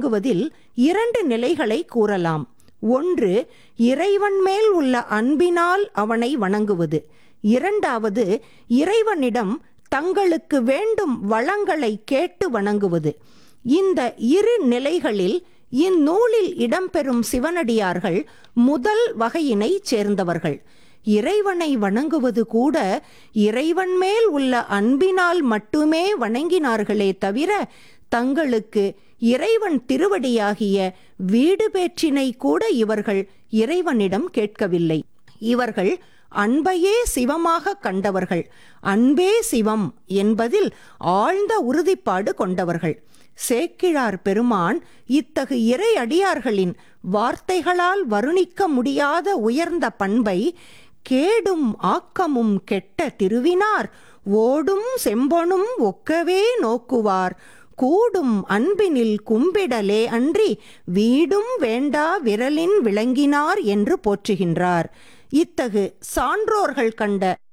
வணங்குவதில் இரண்டு நிலைகளை கூறலாம் ஒன்று இறைவன் மேல் உள்ள அன்பினால் அவனை வணங்குவது இரண்டாவது இறைவனிடம் தங்களுக்கு வேண்டும் வளங்களை கேட்டு வணங்குவது இந்த இரு நிலைகளில் இந்நூலில் இடம்பெறும் சிவனடியார்கள் முதல் வகையினைச் சேர்ந்தவர்கள் இறைவனை வணங்குவது கூட இறைவன் மேல் உள்ள அன்பினால் மட்டுமே வணங்கினார்களே தவிர தங்களுக்கு இறைவன் திருவடியாகிய வீடு பேற்றினை கூட இவர்கள் இறைவனிடம் கேட்கவில்லை இவர்கள் அன்பையே சிவமாக கண்டவர்கள் அன்பே சிவம் என்பதில் ஆழ்ந்த உறுதிப்பாடு கொண்டவர்கள் சேக்கிழார் பெருமான் இத்தகு இறை அடியார்களின் வார்த்தைகளால் வருணிக்க முடியாத உயர்ந்த பண்பை கேடும் ஆக்கமும் கெட்ட திருவினார் ஓடும் செம்பொனும் ஒக்கவே நோக்குவார் கூடும் அன்பினில் கும்பிடலே அன்றி வீடும் வேண்டா விரலின் விளங்கினார் என்று போற்றுகின்றார் இத்தகு சான்றோர்கள் கண்ட